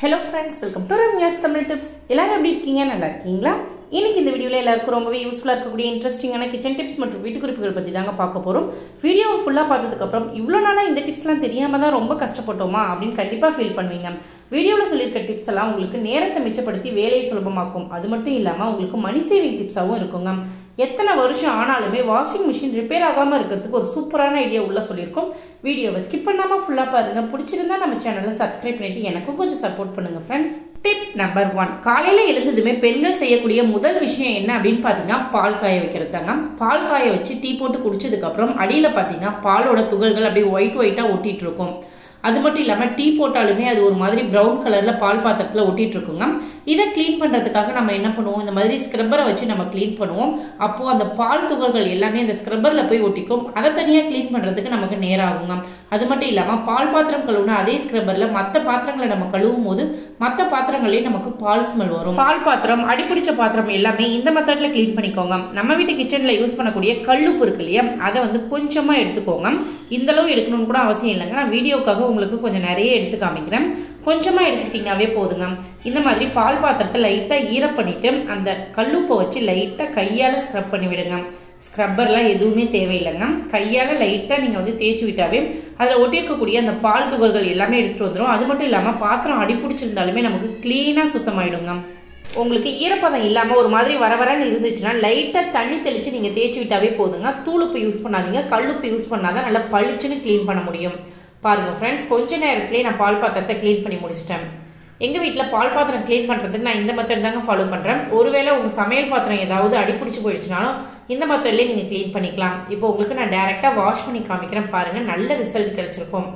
hello friends welcome to Ramya's Tamil tips எல்லாரும் எப்படி இருக்கீங்க நல்லா இருக்கீங்களா இன்னைக்கு இந்த வீடியோவில் எல்லாருக்கும் ரொம்பவே யூஸ்ஃபுல்லாக இருக்கக்கூடிய இன்ட்ரெஸ்டிங்கான கிச்சன் டிப்ஸ் மற்றும் வீட்டு குறிப்புகள் பற்றி தாங்க பார்க்க போகிறோம் வீடியோவை ஃபுல்லாக பார்த்ததுக்கப்புறம் இவ்வளோ நாளாக இந்த டிப்ஸ்லாம் தெரியாமல் தான் ரொம்ப கஷ்டப்பட்டோமா அப்படின்னு கண்டிப்பாக ஃபீல் பண்ணுவீங்க வீடியோவில் சொல்லியிருக்க டிப்ஸ் எல்லாம் உங்களுக்கு நேரத்தை மிச்சப்படுத்தி வேலையை சுலபமாக்கும் அது மட்டும் இல்லாமல் உங்களுக்கு மணி சேவிங் டிப்ஸாகவும் இருக்குங்க எத்தனை வருஷம் ஆனாலுமே வாஷிங் மிஷின் ரிப்பேர் ஆகாமல் இருக்கிறதுக்கு ஒரு சூப்பரான ஐடியா உள்ள சொல்லியிருக்கோம் வீடியோவை ஸ்கிப் பண்ணாமல் ஃபுல்லாக பாருங்க பிடிச்சிருந்தா நம்ம சேனலை சப்ஸ்கிரைப் பண்ணிட்டு எனக்கும் கொஞ்சம் சப்போர்ட் பண்ணுங்க ஃப்ரெண்ட்ஸ் டிப் நம்பர் ஒன் காலையில் எழுந்ததுமே பெண்கள் செய்யக்கூடிய முதல் விஷயம் என்ன அப்படின்னு பார்த்தீங்கன்னா பால் காய வைக்கிறது தாங்க பால் காய வச்சு டீ போட்டு குடிச்சதுக்கப்புறம் அடியில் பார்த்தீங்கன்னா பாலோட துகள்கள் அப்படியே ஒயிட் ஒயிட்டாக ஒட்டிட்டு இருக்கும் அது மட்டும் இல்லாமல் டீ போட்டாலுமே அது ஒரு மாதிரி ப்ரௌன் கலரில் பால் பாத்திரத்தில் ஒட்டிட்டு இருக்குங்க இதை க்ளீன் பண்ணுறதுக்காக நம்ம என்ன பண்ணுவோம் இந்த மாதிரி ஸ்க்ரப்பரை வச்சு நம்ம க்ளீன் பண்ணுவோம் அப்போது அந்த பால் துகள்கள் எல்லாமே அந்த ஸ்க்ரப்பரில் போய் ஒட்டிக்கும் அதை தனியாக க்ளீன் பண்ணுறதுக்கு நமக்கு நேரம் ஆகுங்க அது மட்டும் இல்லாமல் பால் பாத்திரம் கழுவுனா அதே ஸ்க்ரப்பரில் மற்ற பாத்திரங்களை நம்ம கழுவும் போது மற்ற பாத்திரங்களையும் நமக்கு பால் ஸ்மெல் வரும் பால் பாத்திரம் அடிப்பிடிச்ச பாத்திரம் எல்லாமே இந்த மெத்தடில் க்ளீன் பண்ணிக்கோங்க நம்ம வீட்டு கிச்சனில் யூஸ் பண்ணக்கூடிய கல்லுப்பு இருக்கு இல்லையா அதை வந்து கொஞ்சமாக எடுத்துக்கோங்க இந்த அளவு எடுக்கணும்னு கூட அவசியம் இல்லைங்க நான் வீடியோக்காக உங்களுக்கு கொஞ்சம் நிறைய எடுத்து காமிக்கிறேன் கொஞ்சமாக எடுத்துக்கிட்டிங்கனாவே போதுங்க இந்த மாதிரி பால் பாத்திரத்தை லைட்டாக ஈர பண்ணிவிட்டு அந்த கல்லுப்பை வச்சு லைட்டாக கையால் ஸ்க்ரப் பண்ணி விடுங்க ஸ்க்ரப்பர்லாம் எதுவுமே தேவையில்லைங்க கையால் லைட்டாக நீங்கள் வந்து தேய்ச்சி விட்டாவே அதில் ஒட்டியிருக்கக்கூடிய அந்த பால் துகள்கள் எல்லாமே எடுத்துகிட்டு வந்துடும் அது மட்டும் இல்லாமல் பாத்திரம் அடிப்பிடிச்சிருந்தாலுமே நமக்கு க்ளீனாக சுத்தமாயிடுங்க உங்களுக்கு ஈரப்பதம் இல்லாமல் ஒரு மாதிரி வர வரன்னு இருந்துச்சுன்னா லைட்டாக தண்ணி தெளித்து நீங்கள் தேய்ச்சி விட்டாவே போதுங்க தூளுப்பு யூஸ் பண்ணாதீங்க கல்லுப்பு யூஸ் பண்ணாதான் நல்லா பளிச்சுன்னு க்ளீன் பண்ண முடியும் பாருங்கள் ஃப்ரெண்ட்ஸ் கொஞ்ச நேரத்துலேயே நான் பால் பாத்திரத்தை க்ளீன் பண்ணி முடிச்சிட்டேன் எங்கள் வீட்டில் பால் பாத்திரம் க்ளீன் பண்ணுறதுக்கு நான் இந்த மெத்தட் தாங்க ஃபாலோ பண்ணுறேன் ஒருவேளை உங்கள் சமையல் பாத்திரம் ஏதாவது அடிப்பிடிச்சு போயிடுச்சுனாலும் இந்த மெத்தட்லேயே நீங்கள் க்ளீன் பண்ணிக்கலாம் இப்போ உங்களுக்கு நான் டேரெக்டாக வாஷ் பண்ணி காமிக்கிறேன் பாருங்கள் நல்ல ரிசல்ட் கிடச்சிருக்கும்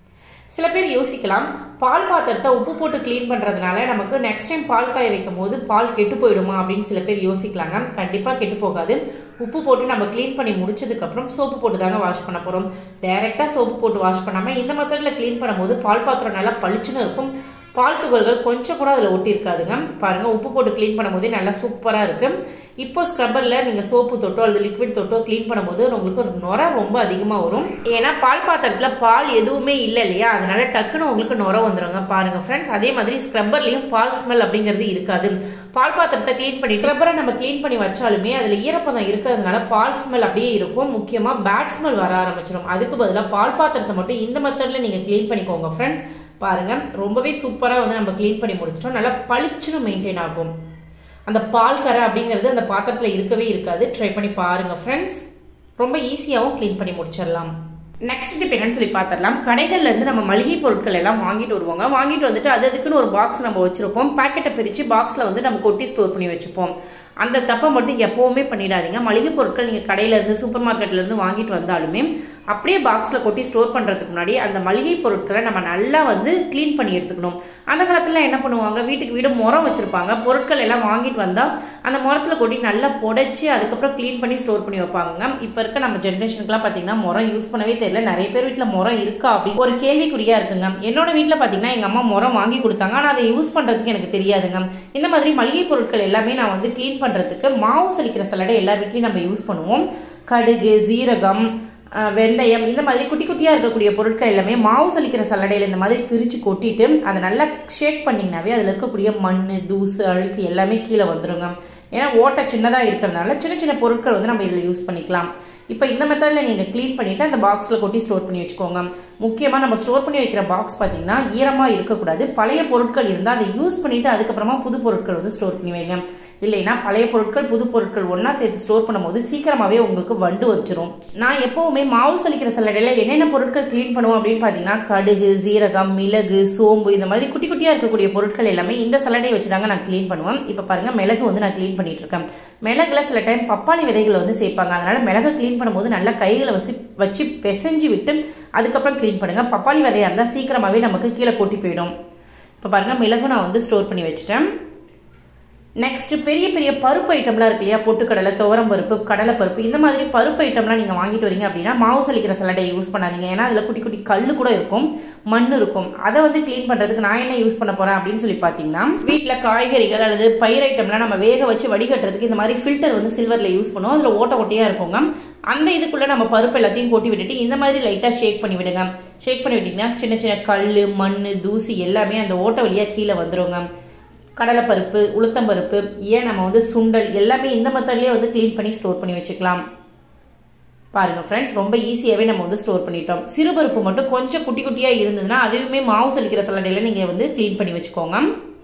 சில பேர் யோசிக்கலாம் பால் பாத்திரத்தை உப்பு போட்டு க்ளீன் பண்ணுறதுனால நமக்கு நெக்ஸ்ட் டைம் பால் காய வைக்கும் போது பால் கெட்டு போயிடுமா அப்படின்னு சில பேர் யோசிக்கலாங்க கண்டிப்பாக கெட்டு போகாது உப்பு போட்டு நம்ம க்ளீன் பண்ணி முடிச்சதுக்கப்புறம் சோப்பு போட்டு தாங்க வாஷ் பண்ண போகிறோம் டைரெக்டாக சோப்பு போட்டு வாஷ் பண்ணாமல் இந்த மெத்தடில் க்ளீன் பண்ணும்போது பால் பாத்திரம் நல்லா பளிச்சுன்னு இருக்கும் பால் துகள்கள் கொஞ்சம் கூட அதில் ஒட்டியிருக்காதுங்க பாருங்கள் உப்பு போட்டு க்ளீன் பண்ணும்போதே நல்லா சூப்பராக இருக்குது இப்போ ஸ்க்ரப்பரில் நீங்கள் சோப்பு தொட்டோ அல்லது லிக்விட் தொட்டோ க்ளீன் பண்ணும்போது உங்களுக்கு ஒரு நுர ரொம்ப அதிகமாக வரும் ஏன்னா பால் பாத்திரத்தில் பால் எதுவுமே இல்லை இல்லையா அதனால டக்குன்னு உங்களுக்கு நுர வந்துடுங்க பாருங்கள் ஃப்ரெண்ட்ஸ் அதே மாதிரி ஸ்க்ரப்பர்லேயும் பால் ஸ்மெல் அப்படிங்கிறது இருக்காது பால் பாத்திரத்தை க்ளீன் பண்ணி ஸ்க்ரப்பரை நம்ம க்ளீன் பண்ணி வச்சாலுமே அதில் ஈரப்பதம் இருக்கிறதுனால பால் ஸ்மெல் அப்படியே இருக்கும் முக்கியமாக பேட் ஸ்மெல் வர ஆரம்பிச்சிடும் அதுக்கு பதிலாக பால் பாத்திரத்தை மட்டும் இந்த மெத்தடில் நீங்கள் க்ளீன் பண்ணிக்கோங்க ஃப்ரெண்ட்ஸ் பாருங்க ரொம்பவே சூப்பராக வந்து நம்ம க்ளீன் பண்ணி முடிச்சிட்டோம் நல்லா பளிச்சுன்னு மெயின்டைன் ஆகும் அந்த பால் கரை அப்படிங்கிறது அந்த பாத்திரத்தில் இருக்கவே இருக்காது ட்ரை பண்ணி பாருங்க ஃப்ரெண்ட்ஸ் ரொம்ப ஈஸியாகவும் க்ளீன் பண்ணி முடிச்சிடலாம் நெக்ஸ்ட் டிப் என்னன்னு சொல்லி பார்த்துடலாம் கடைகள்ல இருந்து நம்ம மளிகை பொருட்கள் எல்லாம் வாங்கிட்டு வருவாங்க வாங்கிட்டு வந்துட்டு அது அதுக்குன்னு ஒரு பாக்ஸ் நம்ம வச்சிருப்போம் பாக்கெட்டை பிரித்து பாக்ஸில் வந்து நம்ம கொட்டி ஸ்டோர் பண்ணி வச்சுப்போம் அந்த தப்பை மட்டும் எப்போவுமே பண்ணிடாதீங்க மளிகை பொருட்கள் நீங்கள் கடையிலேருந்து சூப்பர் மார்க்கெட்லேருந்து வாங்கிட்டு வந்தாலுமே அப்படியே பாக்ஸில் கொட்டி ஸ்டோர் பண்ணுறதுக்கு முன்னாடி அந்த மளிகை பொருட்களை நம்ம நல்லா வந்து க்ளீன் பண்ணி எடுத்துக்கணும் அந்த காலத்தில் என்ன பண்ணுவாங்க வீட்டுக்கு வீடு முறம் வச்சுருப்பாங்க பொருட்கள் எல்லாம் வாங்கிட்டு வந்தால் அந்த முரத்தில் கொட்டி நல்லா புடைச்சி அதுக்கப்புறம் க்ளீன் பண்ணி ஸ்டோர் பண்ணி வைப்பாங்க இப்போ இருக்க நம்ம ஜென்ரேஷனுக்குலாம் பார்த்தீங்கன்னா முறம் யூஸ் பண்ணவே தெரியல நிறைய பேர் வீட்டில் முறம் இருக்கா அப்படின்னு ஒரு கேள்விக்குறியாக இருக்குங்க என்னோட வீட்டில் பார்த்தீங்கன்னா எங்கள் அம்மா முறம் வாங்கி கொடுத்தாங்க ஆனால் அதை யூஸ் பண்ணுறதுக்கு எனக்கு தெரியாதுங்க இந்த மாதிரி மளிகை பொருட்கள் எல்லாமே நான் வந்து க்ளீன் பண்ணுறதுக்கு மாவு சலிக்கிற சலடை எல்லா வீட்லையும் நம்ம யூஸ் பண்ணுவோம் கடுகு ஜீரகம் வெந்தயம் இந்த மாதிரி குட்டி குட்டியாக இருக்கக்கூடிய பொருட்கள் எல்லாமே மாவு சலிக்கிற சல்லடையில் இந்த மாதிரி பிரித்து கொட்டிட்டு அதை நல்லா ஷேக் பண்ணிங்கனாவே அதில் இருக்கக்கூடிய மண் தூசு அழுக்கு எல்லாமே கீழே வந்துருங்க ஏன்னா ஓட்டை சின்னதாக இருக்கிறதுனால சின்ன சின்ன பொருட்கள் வந்து நம்ம இதில் யூஸ் பண்ணிக்கலாம் இப்போ இந்த மெத்தடில் நீங்கள் க்ளீன் பண்ணிவிட்டு அந்த பாக்ஸில் கொட்டி ஸ்டோர் பண்ணி வச்சுக்கோங்க முக்கியமாக நம்ம ஸ்டோர் பண்ணி வைக்கிற பாக்ஸ் பார்த்தீங்கன்னா ஈரமாக இருக்கக்கூடாது பழைய பொருட்கள் இருந்தால் அதை யூஸ் பண்ணிவிட்டு அதுக்கப்புறமா புது பொருட்கள் வந்து ஸ்டோர் பண்ணி வைங்க இல்லைன்னா பழைய பொருட்கள் புது பொருட்கள் ஒன்றா சேர்த்து ஸ்டோர் பண்ணும்போது சீக்கிரமாகவே உங்களுக்கு வண்டு வச்சிரும் நான் எப்போவுமே மாவு சலிக்கிற சல்லடையில் என்னென்ன பொருட்கள் க்ளீன் பண்ணுவோம் அப்படின்னு பார்த்தீங்கன்னா கடுகு ஜீரகம் மிளகு சோம்பு இந்த மாதிரி குட்டி குட்டியாக இருக்கக்கூடிய பொருட்கள் எல்லாமே இந்த சல்லடையை வச்சு தாங்க நான் க்ளீன் பண்ணுவேன் இப்போ பாருங்கள் மிளகு வந்து நான் க்ளீன் பண்ணிட்டு இருக்கேன் மிளகுல சில டைம் பப்பாளி விதைகள் வந்து சேர்ப்பாங்க அதனால மிளகு க்ளீன் பண்ணும்போது நல்லா கைகளை வச்சு வச்சு பிசைஞ்சு விட்டு அதுக்கப்புறம் க்ளீன் பண்ணுங்க பப்பாளி விதையாக இருந்தால் சீக்கிரமாகவே நமக்கு கீழே கொட்டி போயிடும் இப்போ பாருங்கள் மிளகு நான் வந்து ஸ்டோர் பண்ணி வச்சுட்டேன் நெக்ஸ்ட் பெரிய பெரிய பருப்பு ஐட்டம்லாம் இருக்கு இல்லையா பொட்டுக்கடலை துவரம் பருப்பு கடலை பருப்பு இந்த மாதிரி பருப்பு ஐட்டம்லாம் நீங்கள் வாங்கிட்டு வரீங்க அப்படின்னா மாவு சலிக்கிற சலடையை யூஸ் பண்ணாதீங்க ஏன்னா அதில் குட்டி குட்டி கல் கூட இருக்கும் மண் இருக்கும் அதை வந்து க்ளீன் பண்ணுறதுக்கு நான் என்ன யூஸ் பண்ண போகிறேன் அப்படின்னு சொல்லி பார்த்தீங்கன்னா வீட்டில் காய்கறிகள் அல்லது பயிர் ஐட்டம்லாம் நம்ம வேக வச்சு வடிகட்டுறதுக்கு இந்த மாதிரி ஃபில்டர் வந்து சில்வரில் யூஸ் பண்ணுவோம் அதில் ஓட்ட ஓட்டையாக இருக்குங்க அந்த இதுக்குள்ளே நம்ம பருப்பு எல்லாத்தையும் கொட்டி விட்டுட்டு இந்த மாதிரி லைட்டாக ஷேக் பண்ணி விடுங்க ஷேக் பண்ணி விட்டிங்கன்னா சின்ன சின்ன கல் மண் தூசி எல்லாமே அந்த ஓட்ட வழியாக கீழே வந்துருங்க கடலைப்பருப்பு உளுத்தம்பருப்பு ஏன் நம்ம வந்து சுண்டல் எல்லாமே இந்த மெத்தட்லேயே வந்து க்ளீன் பண்ணி ஸ்டோர் பண்ணி வச்சுக்கலாம் பாருங்கள் ஃப்ரெண்ட்ஸ் ரொம்ப ஈஸியாகவே நம்ம வந்து ஸ்டோர் பண்ணிட்டோம் சிறுபருப்பு மட்டும் கொஞ்சம் குட்டி குட்டியாக இருந்ததுன்னா அதுவுமே மாவு சலிக்கிற சலடையில் நீங்கள் வந்து க்ளீன் பண்ணி வச்சுக்கோங்க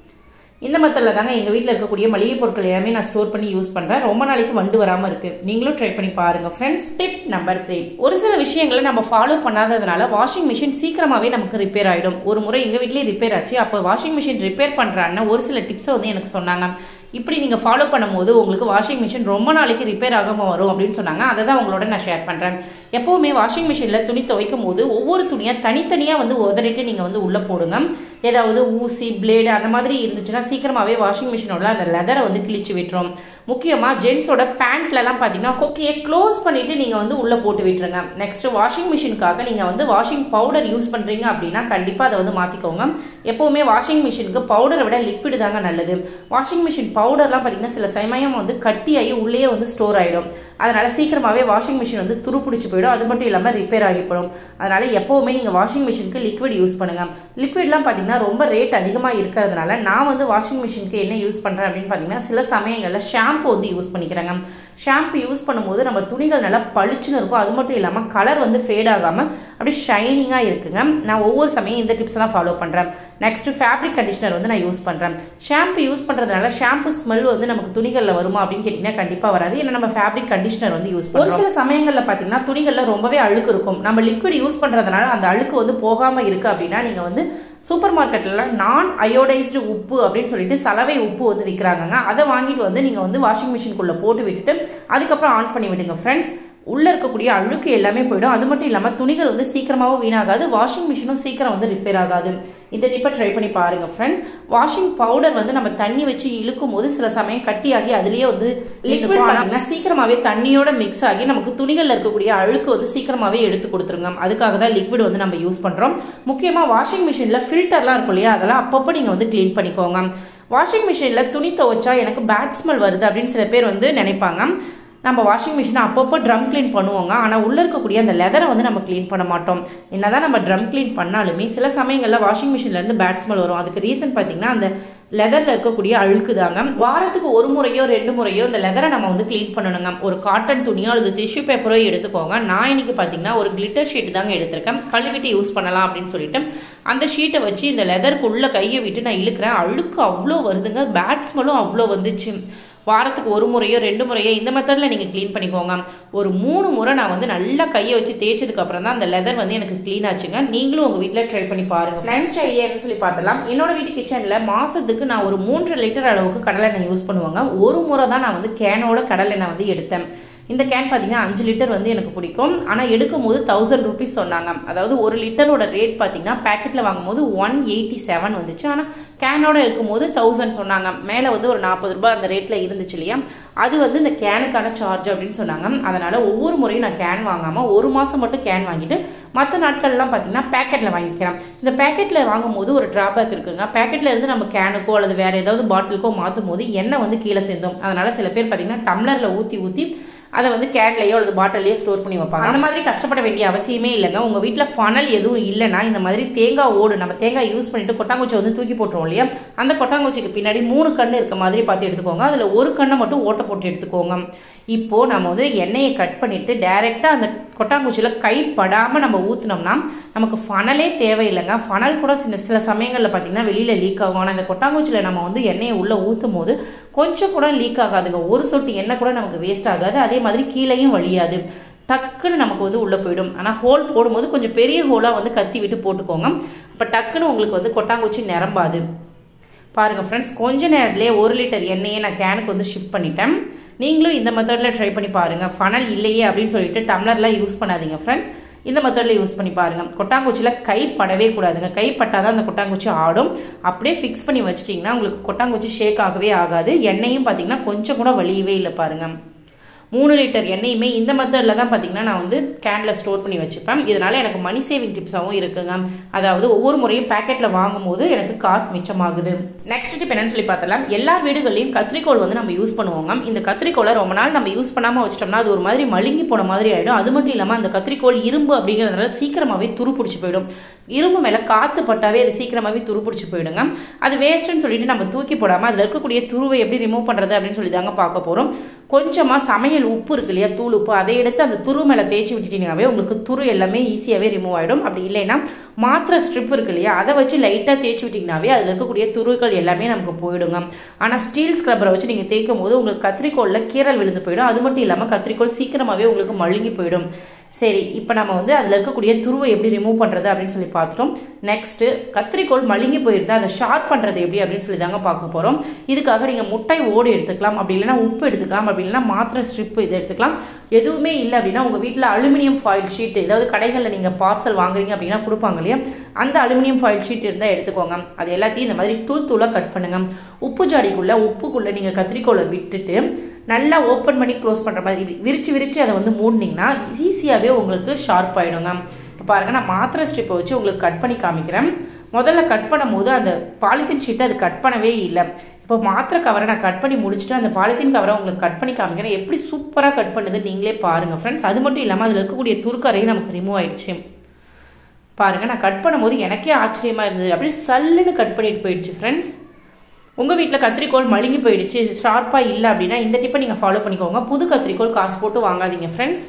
இந்த மெத்தடில் தாங்க எங்கள் வீட்டில் இருக்கக்கூடிய மளிகை பொருட்கள் எல்லாமே நான் ஸ்டோர் பண்ணி யூஸ் பண்ணுறேன் ரொம்ப நாளைக்கு வண்டு வராமல் இருக்குது நீங்களும் ட்ரை பண்ணி பாருங்கள் ஃப்ரெண்ட்ஸ் டிப் நம்பர் த்ரீ ஒரு சில விஷயங்களை நம்ம ஃபாலோ பண்ணாததுனால வாஷிங் மிஷின் சீக்கிரமாகவே நமக்கு ரிப்பேர் ஆகிடும் ஒரு முறை எங்கள் வீட்லேயே ரிப்பேர் ஆச்சு அப்போ வாஷிங் மிஷின் ரிப்பேர் பண்ணுறான்னு ஒரு சில டிப்ஸை வந்து எனக்கு சொன்னாங்க இப்படி நீங்கள் ஃபாலோ பண்ணும்போது உங்களுக்கு வாஷிங் மிஷின் ரொம்ப நாளைக்கு ரிப்பேர் ஆகாமல் வரும் அப்படின்னு சொன்னாங்க அதை தான் உங்களோட நான் ஷேர் பண்ணுறேன் எப்போவுமே வாஷிங் மிஷினில் துணி துவைக்கும் போது ஒவ்வொரு துணியாக தனித்தனியாக வந்து உதறிட்டு நீங்கள் வந்து உள்ளே போடுங்க ஏதாவது ஊசி பிளேடு அந்த மாதிரி இருந்துச்சுன்னா சீக்கிரமாகவே வாஷிங் மிஷினோட அந்த லெதரை வந்து கிழிச்சு விட்டுரும் முக்கியமாக ஜென்ஸோட பேண்ட்லலாம் பார்த்தீங்கன்னா கொக்கியை க்ளோஸ் பண்ணிவிட்டு நீங்கள் வந்து உள்ளே போட்டு விட்டுருங்க நெக்ஸ்ட் வாஷிங் மிஷினுக்காக நீங்கள் வந்து வாஷிங் பவுடர் யூஸ் பண்ணுறீங்க அப்படின்னா கண்டிப்பாக அதை வந்து மாற்றிக்கோங்க எப்போவுமே வாஷிங் மிஷினுக்கு பவுடரை விட லிக்விடு தாங்க நல்லது வாஷிங் மிஷின் பவுடர்லாம் பார்த்தீங்கன்னா சில சமயம் வந்து கட்டியாகி உள்ளே வந்து ஸ்டோர் ஆகிடும் அதனால் சீக்கிரமாகவே வாஷிங் மிஷின் வந்து துரு பிடிச்சி போயிடும் அது மட்டும் இல்லாமல் ரிப்பேர் ஆகி போயிடும் அதனால் எப்போவுமே நீங்கள் வாஷிங் மிஷினுக்கு லிக்விட் யூஸ் பண்ணுங்கள் லிக்விட்லாம் பார்த்தீங்கன்னா ரொம்ப ரேட் அதிகமாக இருக்கிறதுனால நான் வந்து வாஷிங் மிஷினுக்கு என்ன யூஸ் பண்ணுறேன் அப்படின்னு பார்த்தீங்கன்னா சில சமயங்களில் ஷாம்பு வந்து யூஸ் பண்ணிக்கிறேங்க ஷாம்பு யூஸ் பண்ணும்போது நம்ம துணிகள் நல்லா பளிச்சுன்னு இருக்கும் அது மட்டும் இல்லாமல் கலர் வந்து ஃபேட் ஆகாமல் அப்படியே ஷைனிங்காக இருக்குங்க நான் ஒவ்வொரு சமயம் இந்த டிப்ஸ் தான் ஃபாலோ பண்ணுறேன் நெக்ஸ்ட் ஃபேப்ரிக் கண்டிஷனர் வந்து நான் யூஸ் பண்ணுறேன் ஷாம்பு யூஸ் பண்ணுறதுனால ஷாம்பு ஸ்மெல் வந்து நமக்கு துணிகளில் வருமா அப்படின்னு கேட்டிங்கன்னா கண்டிப்பாக வராது ஏன்னா நம்ம ஃபேப்ரிக் கண்டிஷனர் வந்து யூஸ் பண்ணுறோம் ஒரு சில சமயங்களில் பார்த்தீங்கன்னா துணிகளில் ரொம்பவே அழுக்கு இருக்கும் நம்ம லிக்விட் யூஸ் பண்ணுறதுனால அந்த அழுக்கு வந்து போகாமல் இருக்குது அப்படின்னா நீங்கள் வந்து சூப்பர் மார்க்கெட்டில் நான் அயோடைஸ்டு உப்பு அப்படின்னு சொல்லிட்டு சலவை உப்பு வந்து விற்கிறாங்கங்க அதை வாங்கிட்டு வந்து நீங்கள் வந்து வாஷிங் மிஷினுக்குள்ளே போட்டு விட்டுட்டு அதுக்கப்புறம் ஆன் பண்ணி விடுங்க ஃப்ரெண்ட்ஸ் உள்ளே இருக்கக்கூடிய அழுக்கு எல்லாமே போயிடும் அது மட்டும் இல்லாமல் துணிகள் வந்து சீக்கிரமாகவும் வீணாகாது வாஷிங் மிஷினும் சீக்கிரம் வந்து ரிப்பேர் ஆகாது இந்த டிப்பை ட்ரை பண்ணி பாருங்கள் ஃப்ரெண்ட்ஸ் வாஷிங் பவுடர் வந்து நம்ம தண்ணி வச்சு இழுக்கும் போது சில சமயம் கட்டியாகி அதுலேயே வந்து லிக்விட் பார்த்தீங்கன்னா சீக்கிரமாகவே தண்ணியோட மிக்ஸ் ஆகி நமக்கு துணிகளில் இருக்கக்கூடிய அழுக்கு வந்து சீக்கிரமாகவே எடுத்து கொடுத்துருங்க அதுக்காக தான் லிக்விட் வந்து நம்ம யூஸ் பண்ணுறோம் முக்கியமாக வாஷிங் மிஷினில் ஃபில்டர்லாம் இருக்கும் இல்லையா அதெல்லாம் அப்பப்போ நீங்கள் வந்து க்ளீன் பண்ணிக்கோங்க வாஷிங் மிஷினில் துணி துவைச்சா எனக்கு பேட் ஸ்மெல் வருது அப்படின்னு சில பேர் வந்து நினைப்பாங்க நம்ம வாஷிங் மிஷினை அப்பப்போ ட்ரம் க்ளீன் பண்ணுவோங்க ஆனால் உள்ளே இருக்கக்கூடிய அந்த லெதரை வந்து நம்ம க்ளீன் பண்ண மாட்டோம் என்னதான் நம்ம ட்ரம் க்ளீன் பண்ணாலுமே சில சமயங்களில் வாஷிங் மிஷின்லேருந்து பேட் ஸ்மெல் வரும் அதுக்கு ரீசன் பார்த்தீங்கன்னா அந்த லெதரில் இருக்கக்கூடிய அழுக்கு தாங்க வாரத்துக்கு ஒரு முறையோ ரெண்டு முறையோ இந்த லெதரை நம்ம வந்து க்ளீன் பண்ணணுங்க ஒரு காட்டன் துணியோ அல்லது டிஷ்யூ பேப்பரோ எடுத்துக்கோங்க நான் இன்னைக்கு பார்த்தீங்கன்னா ஒரு கிளிட்டர் ஷீட் தாங்க எடுத்திருக்கேன் கழுவிட்டு யூஸ் பண்ணலாம் அப்படின்னு சொல்லிட்டு அந்த ஷீட்டை வச்சு இந்த லெதருக்கு உள்ள கையை விட்டு நான் இழுக்கிறேன் அழுக்கு அவ்வளோ வருதுங்க பேட் ஸ்மெல்லும் அவ்வளோ வந்துச்சு வாரத்துக்கு ஒரு முறையோ ரெண்டு முறையோ இந்த மெத்தடில் நீங்கள் க்ளீன் பண்ணிக்கோங்க ஒரு மூணு முறை நான் வந்து நல்லா கையை வச்சு தேய்ச்சதுக்கு அப்புறம் தான் அந்த லெதர் வந்து எனக்கு க்ளீன் ஆச்சுங்க நீங்களும் உங்கள் வீட்டில் ட்ரை பண்ணி பாருங்க நெக்ஸ்ட் ஐடியான்னு சொல்லி பார்த்தலாம் என்னோட வீட்டு கிச்சனில் மாதத்துக்கு நான் ஒரு மூன்று லிட்டர் அளவுக்கு கடலை எண்ணெய் யூஸ் பண்ணுவாங்க ஒரு முறை தான் நான் வந்து கேனோட கடலை எண்ணெய் வந்து எடுத்தேன் இந்த கேன் பார்த்தீங்கன்னா அஞ்சு லிட்டர் வந்து எனக்கு பிடிக்கும் ஆனால் எடுக்கும் போது தௌசண்ட் ருபீஸ் சொன்னாங்க அதாவது ஒரு லிட்டரோட ரேட் பார்த்தீங்கன்னா பேக்கெட்டில் வாங்கும்போது ஒன் எயிட்டி செவன் வந்துச்சு ஆனால் கேனோட இருக்கும்போது தௌசண்ட் சொன்னாங்க மேலே வந்து ஒரு நாற்பது ரூபாய் அந்த ரேட்டில் இருந்துச்சு இல்லையா அது வந்து இந்த கேனுக்கான சார்ஜ் அப்படின்னு சொன்னாங்க அதனால் ஒவ்வொரு முறையும் நான் கேன் வாங்காமல் ஒரு மாதம் மட்டும் கேன் வாங்கிட்டு மற்ற நாட்கள்லாம் பார்த்தீங்கன்னா பேக்கெட்டில் வாங்கிக்கிறேன் இந்த பேக்கெட்டில் வாங்கும்போது ஒரு ட்ராபேக் இருக்குங்க பேக்கெட்டில் இருந்து நம்ம கேனுக்கோ அல்லது வேறு ஏதாவது பாட்டிலுக்கோ மாற்றும் போது எண்ணெய் வந்து கீழே சேர்ந்தோம் அதனால் சில பேர் பார்த்தீங்கன்னா டம்ளரில் ஊற்றி ஊற்றி அதை வந்து கேன்லையோ அல்லது பாட்டிலையோ ஸ்டோர் பண்ணி வைப்பாங்க அந்த மாதிரி கஷ்டப்பட வேண்டிய அவசியமே இல்லைங்க உங்கள் வீட்டில் ஃபனல் எதுவும் இல்லைன்னா இந்த மாதிரி தேங்காய் ஓடு நம்ம தேங்காய் யூஸ் பண்ணிட்டு கொட்டாங்குச்சியை வந்து தூக்கி போட்டுருவோம் இல்லையா அந்த கொட்டாங்குச்சிக்கு பின்னாடி மூணு கண்ணு இருக்க மாதிரி பார்த்து எடுத்துக்கோங்க அதில் ஒரு கண்ணை மட்டும் ஓட்டை போட்டு எடுத்துக்கோங்க இப்போ நம்ம வந்து எண்ணெயை கட் பண்ணிட்டு டைரெக்டாக அந்த கொட்டாங்குச்சியில் கை படாமல் நம்ம ஊற்றினோம்னா நமக்கு ஃபனலே தேவையில்லைங்க ஃபனல் கூட சில சில சமயங்களில் பார்த்தீங்கன்னா வெளியில் லீக் ஆகும் ஆனால் இந்த கொட்டாங்குச்சியில் நம்ம வந்து எண்ணெயை உள்ளே ஊற்றும் போது கொஞ்சம் கூட லீக் ஆகாதுங்க ஒரு சொட்டு எண்ணெய் கூட நமக்கு வேஸ்ட் ஆகாது அதே மாதிரி கீழேயும் வழியாது டக்குன்னு நமக்கு வந்து உள்ளே போயிடும் ஆனால் ஹோல் போடும்போது கொஞ்சம் பெரிய ஹோலாக வந்து கத்தி விட்டு போட்டுக்கோங்க அப்போ டக்குன்னு உங்களுக்கு வந்து கொட்டாங்குச்சி நிரம்பாது பாருங்கள் ஃப்ரெண்ட்ஸ் கொஞ்ச நேரத்துலேயே ஒரு லிட்டர் எண்ணெயை நான் கேனுக்கு வந்து ஷிஃப்ட் பண்ணிட்டேன் நீங்களும் இந்த மெத்தடில் ட்ரை பண்ணி பாருங்கள் ஃபனல் இல்லையே அப்படின்னு சொல்லிட்டு டம்ளர்லாம் யூஸ் பண்ணாதீங்க ஃப்ரெண்ட்ஸ் இந்த மெத்தடில் யூஸ் பண்ணி பாருங்கள் கொட்டாங்குச்சியில் கை படவே கூடாதுங்க கை பட்டால் தான் அந்த கொட்டாங்குச்சி ஆடும் அப்படியே ஃபிக்ஸ் பண்ணி வச்சிட்டிங்கன்னா உங்களுக்கு கொட்டாங்குச்சி ஷேக் ஆகவே ஆகாது எண்ணெயும் பார்த்தீங்கன்னா கொஞ்சம் கூட வலியவே இல்லை பாருங்கள் மூணு லிட்டர் எண்ணெயுமே இந்த மெத்தடில் தான் பார்த்தீங்கன்னா நான் வந்து கேனில் ஸ்டோர் பண்ணி வச்சுப்பேன் இதனால எனக்கு மணி சேவிங் டிப்ஸாகவும் இருக்குங்க அதாவது ஒவ்வொரு முறையும் பேக்கெட்டில் வாங்கும்போது எனக்கு காசு மிச்சமாகுது நெக்ஸ்ட் டிப் என்னன்னு சொல்லி பார்த்தலாம் எல்லா வீடுகள்லையும் கத்திரிக்கோள் வந்து நம்ம யூஸ் பண்ணுவோங்க இந்த கத்திரிக்கோளை ரொம்ப நாள் நம்ம யூஸ் பண்ணாமல் வச்சிட்டோம்னா அது ஒரு மாதிரி மழுங்கி போன மாதிரி ஆகிடும் அது மட்டும் இல்லாமல் அந்த கத்திரிக்கோள் இரும்பு அப்படிங்கிறதுனால சீக்கிரமாகவே துரு பிடிச்சி போயிடும் இரும்பு மேலே காற்று பட்டாவே அது சீக்கிரமாகவே துரு பிடிச்சி போயிடுங்க அது வேஸ்ட்டுன்னு சொல்லிட்டு நம்ம தூக்கி போடாமல் அதில் இருக்கக்கூடிய துருவை எப்படி ரிமூவ் பண்ணுறது அப்படின்னு சொல்லி தாங்க பார்க்க போகிறோம் கொஞ்சமாக சமையல் உப்பு இருக்கு இல்லையா தூள் உப்பு அதை எடுத்து அந்த துரு மேலே தேய்ச்சி விட்டுட்டீங்கன்னாவே உங்களுக்கு துரு எல்லாமே ஈஸியாகவே ரிமூவ் ஆகிடும் அப்படி இல்லைன்னா மாத்திரை ஸ்ட்ரிப் இருக்கு இல்லையா அதை வச்சு லைட்டாக தேய்ச்சி விட்டிங்கனாவே அதில் இருக்கக்கூடிய துருக்கள் எல்லாமே நமக்கு போயிடுங்க ஆனால் ஸ்டீல் ஸ்க்ரப்பரை வச்சு நீங்கள் தேய்க்கும் போது உங்களுக்கு கத்திரிக்கோளில் கீரல் விழுந்து போயிடும் அது மட்டும் இல்லாமல் கத்திரிக்கோள் சீக்கிரமாகவே உங்களுக்கு மழுங்கி போயிடும் சரி இப்போ நம்ம வந்து அதில் இருக்கக்கூடிய துருவை எப்படி ரிமூவ் பண்ணுறது அப்படின்னு சொல்லி பார்த்துட்டோம் நெக்ஸ்ட்டு கத்திரிக்கோள் மழுங்கி போயிருந்தா அதை ஷார்ப் பண்ணுறது எப்படி அப்படின்னு சொல்லி தாங்க பார்க்க போகிறோம் இதுக்காக நீங்கள் முட்டை ஓடு எடுத்துக்கலாம் அப்படி இல்லைன்னா உப்பு எடுத்துக்கலாம் அப்படி இல்லைன்னா மாத்திரை ஸ்ட்ரிப் இது எடுத்துக்கலாம் எதுவுமே இல்லை அப்படின்னா உங்கள் வீட்டில் அலுமினியம் ஃபாயில் ஷீட் ஏதாவது கடைகளில் நீங்கள் பார்சல் வாங்குறீங்க அப்படின்னா கொடுப்பாங்க இல்லையா அந்த அலுமினியம் ஃபாயில் ஷீட் இருந்தால் எடுத்துக்கோங்க அது எல்லாத்தையும் இந்த மாதிரி தூள் தூளாக கட் பண்ணுங்க உப்பு ஜாடிக்குள்ளே உப்புக்குள்ளே நீங்கள் கத்திரிக்கோளை விட்டுட்டு நல்லா ஓப்பன் பண்ணி க்ளோஸ் பண்ணுற மாதிரி இப்படி விரிச்சு விரிச்சு அதை வந்து மூடினீங்கன்னா ஈஸியாகவே உங்களுக்கு ஷார்ப் ஆகிடுங்க இப்போ பாருங்கள் நான் மாத்திரை ஸ்ட்ரிப்பை வச்சு உங்களுக்கு கட் பண்ணி காமிக்கிறேன் முதல்ல கட் பண்ணும்போது அந்த பாலித்தீன் ஷீட்டை அது கட் பண்ணவே இல்லை இப்போ மாத்திரை கவரை நான் கட் பண்ணி முடிச்சுட்டு அந்த பாலித்தீன் கவரை உங்களுக்கு கட் பண்ணி காமிக்கிறேன் எப்படி சூப்பராக கட் பண்ணுது நீங்களே பாருங்கள் ஃப்ரெண்ட்ஸ் அது மட்டும் இல்லாமல் அதில் இருக்கக்கூடிய துருக்கரையும் நமக்கு ரிமூவ் ஆயிடுச்சு பாருங்கள் நான் கட் பண்ணும்போது எனக்கே ஆச்சரியமாக இருந்தது அப்படியே சல்லுன்னு கட் பண்ணிட்டு போயிடுச்சு ஃப்ரெண்ட்ஸ் உங்கள் வீட்டில் கத்திரிக்கோள் மழுங்கி போயிடுச்சு ஷார்ப்பாக இல்லை அப்படின்னா இந்த டிப்பை நீங்கள் ஃபாலோ பண்ணிக்கோங்க புது கத்திரிக்கோள் காசு போட்டு வாங்காதீங்க ஃப்ரெண்ட்ஸ்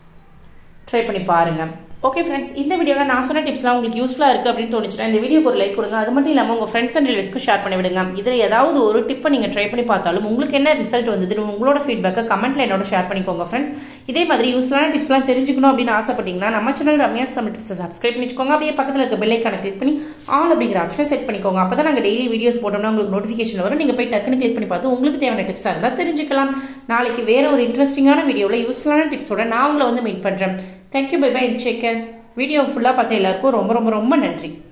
ட்ரை பண்ணி பாருங்கள் ஓகே ஃப்ரெண்ட்ஸ் இந்த வீடியோவில் நான் சொன்ன டிப்ஸ்லாம் உங்களுக்கு யூஸ்ஃபுல்லாக இருக்குது அப்படின்னு தோணுச்சுன்னா இந்த வீடியோக்கு ஒரு லைக் கொடுங்க அது மட்டும் இல்லாமல் உங்கள் ஃப்ரெண்ட்ஸ் அண்ட் ரிலேட்டிவ்ஸ்க்கு ஷேர் பண்ணி விடுங்க இதில் ஏதாவது ஒரு டிப்பை நீங்கள் ட்ரை பண்ணி பார்த்தாலும் உங்களுக்கு என்ன ரிசல்ட் வந்ததுன்னு உங்களோட ஃபீட்பேக்கை கமெண்ட்டில் என்னோட ஷேர் பண்ணிக்கோங்க ஃப்ரெண்ட்ஸ் இதே மாதிரி யூஸ்ஃபுல்லான டிப்ஸ்லாம் தெரிஞ்சுக்கணும் அப்படின்னு ஆசைப்பட்டீங்கன்னா நம்ம சேனல் ரம்யாஸ் தமிழ் டிப்ஸை சப்ஸ்கிரைப் பண்ணிக்கோங்க அப்படியே பக்கத்தில் இருக்க பெல்லைக்கான கிளிக் பண்ணி ஆல் அப்படிங்கிற ஆப்ஷனை செட் பண்ணிக்கோங்க அப்போ தான் நாங்கள் டெய்லி வீடியோஸ் போட்டோம்னா உங்களுக்கு நோட்டிஃபிகேஷன் வரும் நீங்கள் போய் டக்குன்னு கிளிக் பண்ணி பார்த்து உங்களுக்கு தேவையான டிப்ஸாக இருந்தால் தெரிஞ்சுக்கலாம் நாளைக்கு வேற ஒரு இன்ட்ரெஸ்டிங்கான வீடியோவில் யூஸ்ஃபுல்லான டிப்ஸோட நான் உங்களை வந்து மீட் பண்ணுறேன் thank you bye bye take care video ஃபுல்லாக பார்த்த எல்லாருக்கும் ரொம்ப ரொம்ப ரொம்ப நன்றி